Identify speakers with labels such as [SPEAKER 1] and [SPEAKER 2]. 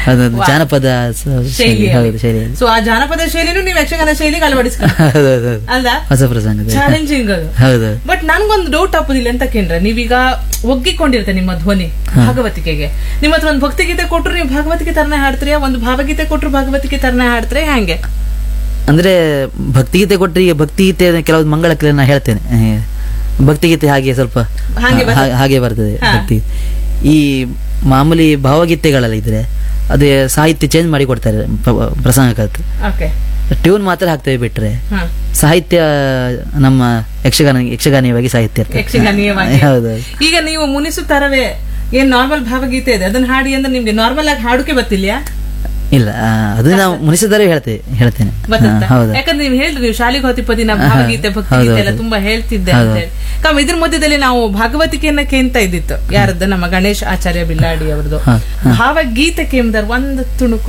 [SPEAKER 1] ಅದೊಂದು ಜಾನಪದ ಸ- ಶೈಲಿ ಹೌದು ಶೈಲಿ
[SPEAKER 2] ಸೊ ಆ ಜಾನಪದ ಶೈಲಿನೂ ನೀವು ಯಕ್ಷಗಾನ ಶೈಲಿಗೆ ಅಳವಡಿಸ್ಕೊಂಡು
[SPEAKER 1] ಹೌದು ಹೌದು ಹೌದು.
[SPEAKER 2] ಅಲ್ವಾ
[SPEAKER 1] ಹೊಸ ಪ್ರಸಂಗದ
[SPEAKER 2] ಚಾಲೆಂಜಿಂಗ್ ಅದು
[SPEAKER 1] ಹೌದು
[SPEAKER 2] ಬಟ್ ನನ್ಗೊಂದು ಡೌಟ್ ಆಪುದಿಲ್ಲ ಅಂತ ಕೇಂದ್ರ ನೀವೀಗ ಒಗ್ಗಿಕೊಂಡಿರುತ್ತೆ ನಿಮ್ಮ ಧ್ವನಿ ಭಾಗವತಿಕೆಗೆ ನಿಮ್ಮ ಹತ್ರ ಒಂದು ಭಕ್ತಿಗೀತೆ ಕೊಟ್ರು ನೀವು ಭಾಗವತಿಕೆ ತರನೇ ಹಾಡ್ತೀರಾ ಒಂದು ಭಾವಗೀತೆ ಕೊಟ್ರು ಭಾಗವತಿಕೆ ತರನೇ ಹಾಡ್ತೀರಾ ಹೆಂಗೆ
[SPEAKER 1] ಅಂದ್ರೆ ಭಕ್ತಿಗೀತೆ ಕೊಟ್ಟರೆ ಈಗ ಭಕ್ತಿಗೀತೆ ಕೆಲವು ಮಂಗಳಕ್ಕೆ ನಾ ಹೇಳ್ತೇನೆ ಏ, ಭಕ್ತಿಗೀತೆ ಹಾಗೆ ಸ್ವಲ್ಪ
[SPEAKER 2] ಹಾಗೆ ಬರ್ತದೆ.
[SPEAKER 1] ಹಾ- ಹಾಗೆ ಬರ್ತದೆ
[SPEAKER 2] ಹಾ.
[SPEAKER 1] ಭಕ್ತಿ ಈ ಮಾಮೂಲಿ ಭಾವಗೀತೆಗಳೆಲ್ಲ ಇದ್ರೆ ಅದೇ ಸಾಹಿತ್ಯ ಚೇಂಜ್ ಮಾಡಿ ಕೊಡ್ತಾರೆ ಪ್ರ- ಪ್ರಸಂಗಕ್ಕಂತ
[SPEAKER 2] ಓಕೆ
[SPEAKER 1] ಟ್ಯೂನ್ ಮಾತ್ರ ಹಾಕ್ತೇವೆ ಬಿಟ್ರೆ
[SPEAKER 2] ಹಾ
[SPEAKER 1] ಸಾಹಿತ್ಯ ನಮ್ಮ ಯಕ್ಷಗಾನ ಯಕ್ಷಗಾನೀಯವಾಗಿ ಸಾಹಿತ್ಯ ಇರ್ತದೆ
[SPEAKER 2] ಯಕ್ಷಗಾನೀಯವಾಗಿ
[SPEAKER 1] ಹೌದು
[SPEAKER 2] ಈಗ ನೀವು ಮುನಿಸು ತರವೇ ಏನ್ ನಾರ್ಮಲ್ ಭಾವಗೀತೆ ಇದೆ ಅದನ್ನ ಹಾಡಿ ಅಂದ್ರೆ ನಿಮ್ಗೆ ನಾರ್ಮಲ್ ಆಗಿ ಹಾಡುಕೆ ಬರ್ತಿಲ್ಯಾ
[SPEAKER 1] ಇಲ್ಲ ಆ, ಅದು ನಾವು ಮುನಿಸಿದರೆ ಹೇಳ್ತೇವೆ ಹೇಳ್ತೇನೆ
[SPEAKER 2] ಬರ್ತದ
[SPEAKER 1] ಹಾ, ಹೌದು
[SPEAKER 2] ಯಾಕಂದ್ರೆ ನೀವು ಹೇಳಿದ್ರಿ ನೀವು ಶಾಲೆಗೆ ಹೋತಿಪದಿ ನಾ ಭಾವಗೀತೆ ಭಕ್ತಿಗೀತೆ ಎಲ್ಲ ತುಂಬಾ ಹೇಳ್ತಿದ್ದೆ ಅಂತ ಹೇಳಿ ಕಮ್ ಇದ್ರ ಮಧ್ಯದಲ್ಲಿ ನಾವು ಭಾಗವತಿಕೆಯನ್ನ ಕೇಂತ ಇದ್ದಿತ್ತು ಯಾರದ್ದು ನಮ್ಮ ಗಣೇಶ್ ಆಚಾರ್ಯ ಬಿಲ್ಲಾಡಿ ಅವ್ರದ್ದು
[SPEAKER 1] ಹಾ,
[SPEAKER 2] ಭಾವಗೀತೆ ಕೇಂದ್ರ ಒಂದು ತುಣುಕು